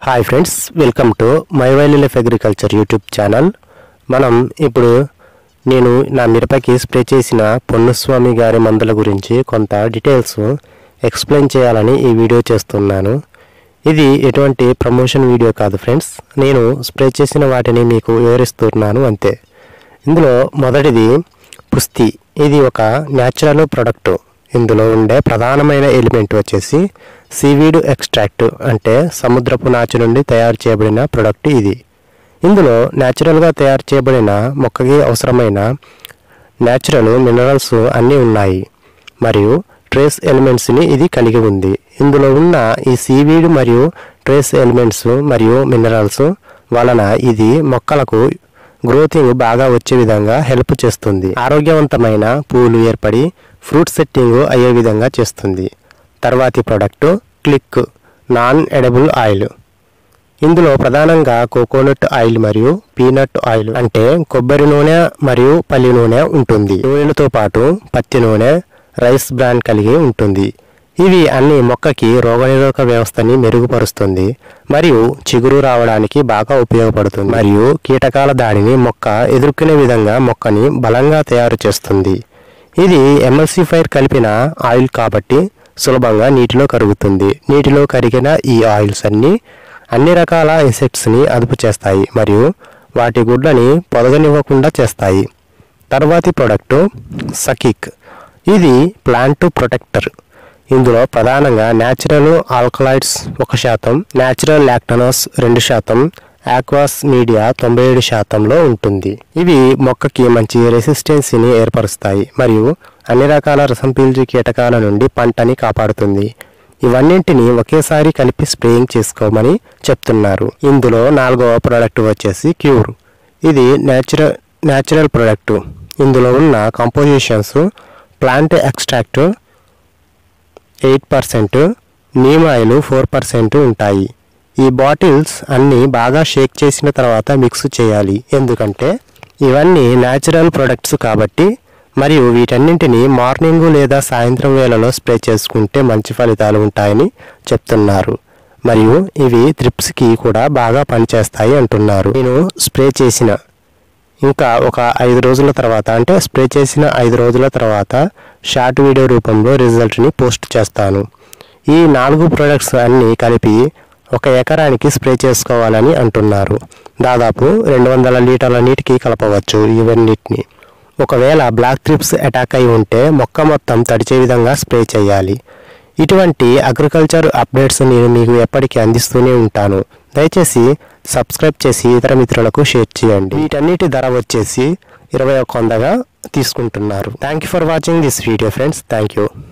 hi friends welcome to my wildlife agriculture YouTube channel మనం ఇప్పుడు నేను నా మిరపకి స్ప్రే చేసిన పొన్నుస్వామి గారి మందుల గురించి కొంత డీటెయిల్స్ ఎక్స్ప్లెయిన్ చేయాలని ఈ వీడియో చేస్తున్నాను ఇది ఎటువంటి ప్రమోషన్ వీడియో కాదు ఫ్రెండ్స్ నేను స్ప్రే చేసిన వాటిని మీకు వివరిస్తున్నాను అంతే ఇందులో మొదటిది పుస్తి ఇది ఒక న్యాచురల్ ప్రొడక్ట్ ఇందులో ఉండే ప్రధానమైన ఎలిమెంట్ వచ్చేసి సీవీడ్ ఎక్స్ట్రాక్ట్ అంటే సముద్రపు నాచు నుండి తయారు చేయబడిన ప్రొడక్ట్ ఇది ఇందులో న్యాచురల్గా తయారు చేయబడిన మొక్కకి అవసరమైన న్యాచురల్ మినరల్స్ అన్నీ ఉన్నాయి మరియు ట్రేస్ ఎలిమెంట్స్ని ఇది కలిగి ఉంది ఇందులో ఉన్న ఈ సీవీడ్ మరియు ట్రేస్ ఎలిమెంట్స్ మరియు మినరల్స్ వలన ఇది మొక్కలకు గ్రోతింగ్ బాగా వచ్చే విధంగా హెల్ప్ చేస్తుంది ఆరోగ్యవంతమైన పూలు ఏర్పడి ఫ్రూట్ సెట్టింగ్ అయ్యే విధంగా చేస్తుంది తర్వాతి product click non edible oil ఇందులో ప్రధానంగా కోకోనట్ ఆయిల్ మరియు పీనట్ ఆయిల్ అంటే కొబ్బరి నూనె మరియు పల్లి నూనె ఉంటుంది నూనెలతో పాటు పత్తి నూనె రైస్ బ్రాండ్ కలిగి ఉంటుంది ఇవి అన్ని మొక్కకి రోగనిరోధక వ్యవస్థని మెరుగుపరుస్తుంది మరియు చిగురు రావడానికి బాగా ఉపయోగపడుతుంది మరియు కీటకాల దాడిని మొక్క ఎదుర్కొనే విధంగా మొక్కని బలంగా తయారు చేస్తుంది ఇది ఎమల్సిఫైర్ కలిపిన ఆయిల్ కాబట్టి సులభంగా నీటిలో కరుగుతుంది నీటిలో కరిగిన ఈ ఆయిల్స్ అన్నీ అన్ని రకాల ఇన్సెక్ట్స్ని అదుపు చేస్తాయి మరియు వాటి గుడ్లని పొదగనివ్వకుండా చేస్తాయి తర్వాతి ప్రోడక్ట్ సకిక్ ఇది ప్లాంట్ ప్రొటెక్టర్ ఇందులో ప్రధానంగా న్యాచురల్ ఆల్కలైడ్స్ ఒక శాతం న్యాచురల్ లాక్టనోస్ రెండు శాతం ఆక్వాస్ మీడియా తొంభై ఏడు శాతంలో ఉంటుంది ఇవి మొక్కకి మంచి రెసిస్టెన్సీని ఏర్పరుస్తాయి మరియు అన్ని రకాల రసం పీల్చు కీటకాల నుండి పంటని కాపాడుతుంది ఇవన్నింటిని ఒకేసారి కలిపి స్ప్రేయింగ్ చేసుకోమని చెప్తున్నారు ఇందులో నాలుగవ ప్రోడక్ట్ వచ్చేసి క్యూర్ ఇది న్యాచురల్ న్యాచురల్ ప్రోడక్ట్ ఇందులో ఉన్న compositions plant extract eight percent neem oil four percent ఉంటాయి ఈ బాటిల్స్ అన్నీ బాగా షేక్ చేసిన తర్వాత మిక్స్ చేయాలి ఎందుకంటే ఇవన్నీ న్యాచురల్ ప్రొడక్ట్స్ కాబట్టి మరియు వీటన్నింటిని మార్నింగ్ లేదా సాయంత్రం వేళలో స్ప్రే చేసుకుంటే మంచి ఫలితాలు ఉంటాయని చెప్తున్నారు మరియు ఇవి త్రిప్స్కి కూడా బాగా పనిచేస్తాయి అంటున్నారు నేను స్ప్రే చేసిన ఇంకా ఒక ఐదు రోజుల తర్వాత అంటే స్ప్రే చేసిన ఐదు రోజుల తర్వాత షార్ట్ వీడియో రూపంలో రిజల్ట్ని పోస్ట్ చేస్తాను ఈ నాలుగు ప్రొడక్ట్స్ అన్నీ కలిపి ఒక ఎకరానికి స్ప్రే చేసుకోవాలని అంటున్నారు దాదాపు రెండు వందల లీటర్ల నీటికి కలపవచ్చు ఇవన్నిటిని ఒకవేళ బ్లాక్ త్రిప్స్ అటాక్ అయి ఉంటే మొక్క మొత్తం తడిచే విధంగా స్ప్రే చేయాలి ఇటువంటి అగ్రికల్చర్ అప్డేట్స్ నేను మీకు ఎప్పటికీ అందిస్తూనే ఉంటాను దయచేసి సబ్స్క్రైబ్ చేసి ఇతర మిత్రులకు షేర్ చేయండి వీటన్నిటి ధర వచ్చేసి ఇరవై ఒక వందగా తీసుకుంటున్నారు thank you for watching this video friends thank you